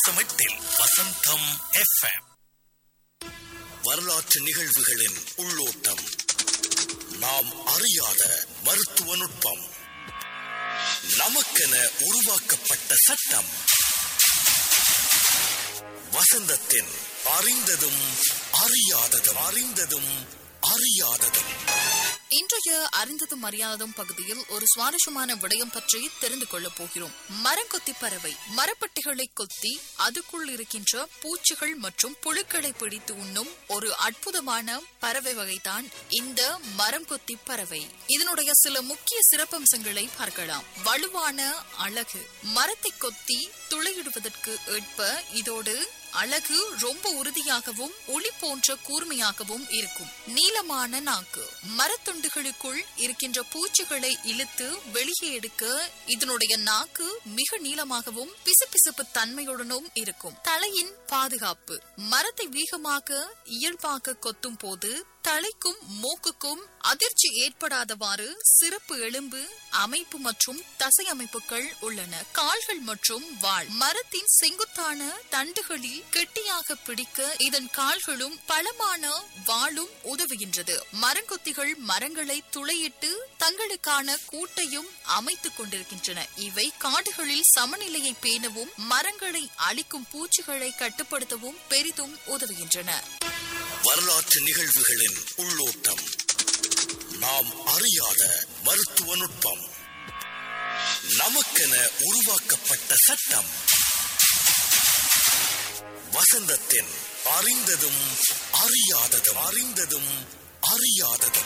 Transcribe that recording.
தசம் எட்டில் வசந்தம் எஃப்எம் வரலாற்று நிகழ்வுகளின் உள்ளோட்டம் நாம் அறியாத மருத்துவ நுட்பம் நமக்கென உருவாக்கப்பட்ட சட்டம் வசந்தத்தின் அறிந்ததும் அறியாததும் அறிந்ததும் அறியாததும் இன்றைய அறிந்ததும் அறியாததும் பகுதியில் ஒரு சுவாரஸ்யமான விடயம் பற்றி தெரிந்து கொள்ளப் போகிறோம் மரங்கொத்தி பறவை மரப்பட்டிகளை கொத்தி அதுக்குள் இருக்கின்ற பூச்சிகள் மற்றும் புழுக்களை பிடித்து உண்ணும் ஒரு அற்புதமான பறவை வகைதான் இந்த மரம் கொத்தி பறவை இதனுடைய சில முக்கிய சிறப்பம்சங்களை பார்க்கலாம் வலுவான அழகு மரத்தை கொத்தி துளையிடுவதற்கு ஏற்ப இதோடு அழகு ரொம்ப உறுதியாகவும் ஒளி போன்ற கூர்மையாகவும் இருக்கும் நீளமான நாக்கு மரத்துண்டுகளுக்குள் இருக்கின்ற பூச்சிகளை இழுத்து வெளியே எடுக்க இதனுடைய நாக்கு மிக நீளமாகவும் பிசுபிசுப்பு தன்மையுடனும் இருக்கும் தலையின் பாதுகாப்பு மரத்தை வேகமாக இயல்பாக கொத்தும் போது தலைக்கும் மூக்குக்கும் அதிர்ச்சி ஏற்படாதவாறு சிறப்பு எலும்பு அமைப்பு மற்றும் தசை அமைப்புகள் உள்ளன கால்கள் மற்றும் வாள் மரத்தின் செங்குத்தான தண்டுகளில் கெட்டியாக பிடிக்க இதன் கால்களும் பலமான வாளும் உதவுகின்றது மரங்கொத்திகள் மரங்களை துளையிட்டு தங்களுக்கான கூட்டையும் அமைத்துக் கொண்டிருக்கின்றன இவை காடுகளில் சமநிலையை பேணவும் மரங்களை அழிக்கும் பூச்சிகளை கட்டுப்படுத்தவும் பெரிதும் உதவுகின்றன வரலாற்று நிகழ்வுகளின் உள்ளோட்டம் நாம் அறியாத மருத்துவ நுட்பம் நமக்கென உருவாக்கப்பட்ட சட்டம் வசந்தத்தின் அறிந்ததும் அறியாததும் அறிந்ததும் அறியாததும்